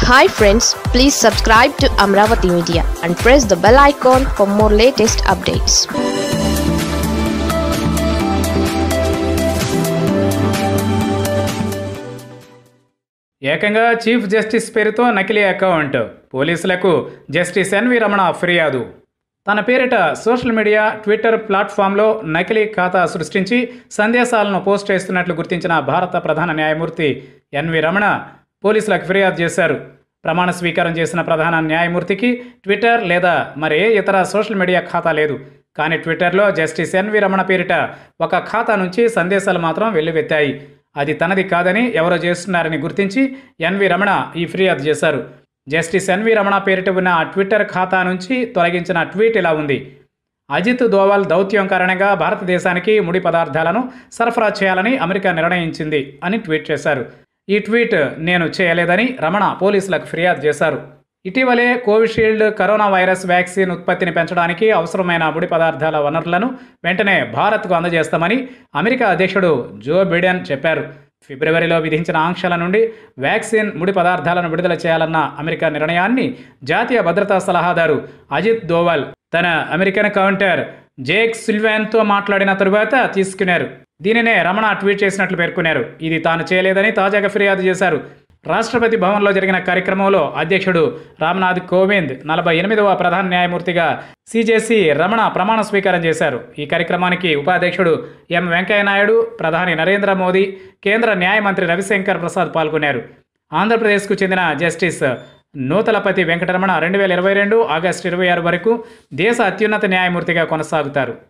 hi friends please subscribe to Amaravati media and press the bell icon for more latest updates ఏకంగా chief justice పేరుతో నకిలీ account పోలీసులకు justice N V Ramana ఫిర్యాదు తన పేరిట సోషల్ మీడియా ట్విట్టర్ ప్లాట్ఫామ్లో నకిలీ ఖాతా సృష్టించి సందేశాలను పోస్ట్ చేస్తున్నట్లు గుర్తించిన భారత ప్రధాన న్యాయమూర్తి ఎన్వి రమణ పోలీసులకు ఫిర్యాదు చేశారు ప్రమాణ స్వీకారం చేసిన ప్రధాన న్యాయమూర్తికి ట్విట్టర్ లేదా మరే ఇతర సోషల్ మీడియా ఖాతా లేదు కానీ ట్విట్టర్లో జస్టిస్ ఎన్వి రమణ పేరిట ఒక ఖాతా నుంచి సందేశాలు మాత్రం వెల్లువెత్తాయి అది తనది కాదని ఎవరో చేస్తున్నారని గుర్తించి ఎన్వి రమణ ఈ ఫిర్యాదు చేశారు జస్టిస్ ఎన్వి రమణ పేరిట ఉన్న ఆ ట్విట్టర్ ఖాతా నుంచి తొలగించిన ట్వీట్ ఇలా ఉంది అజిత్ దోవల్ దౌత్యం కారణంగా భారతదేశానికి ముడి పదార్థాలను సరఫరా చేయాలని అమెరికా నిర్ణయించింది అని ట్వీట్ చేశారు ఈ ట్వీట్ నేను చేయలేదని రమణ పోలీసులకు ఫిర్యాదు చేశారు ఇటీవలే కోవిషీల్డ్ కరోనా వైరస్ వ్యాక్సిన్ ఉత్పత్తిని పెంచడానికి అవసరమైన ముడి పదార్థాల వనరులను వెంటనే భారత్కు అందజేస్తామని అమెరికా అధ్యక్షుడు జో బిడెన్ చెప్పారు ఫిబ్రవరిలో విధించిన ఆంక్షల నుండి వ్యాక్సిన్ ముడి పదార్థాలను విడుదల చేయాలన్న అమెరికా నిర్ణయాన్ని జాతీయ భద్రతా సలహాదారు అజిత్ దోవల్ తన అమెరికన్ కౌంటర్ జేక్ సిల్వాన్తో మాట్లాడిన తరువాత తీసుకున్నారు దీనినే రమణ ట్వీట్ చేసినట్లు పేర్కొన్నారు ఇది తాను చేయలేదని తాజాగా ఫిర్యాదు చేశారు రాష్ట్రపతి భవన్లో జరిగిన కార్యక్రమంలో అధ్యక్షుడు రామ్నాథ్ కోవింద్ నలభై ఎనిమిదవ ప్రధాన న్యాయమూర్తిగా సిజేసి రమణ ప్రమాణ స్వీకారం చేశారు ఈ కార్యక్రమానికి ఉపాధ్యక్షుడు ఎం వెంకయ్యనాయుడు ప్రధాని నరేంద్ర మోదీ కేంద్ర న్యాయ మంత్రి రవిశంకర్ ప్రసాద్ పాల్గొన్నారు ఆంధ్రప్రదేశ్కు చెందిన జస్టిస్ నూతలపతి వెంకటరమణ రెండు వేల ఇరవై రెండు ఆగస్టు ఇరవై ఆరు వరకు దేశ అత్యున్నత న్యాయమూర్తిగా కొనసాగుతారు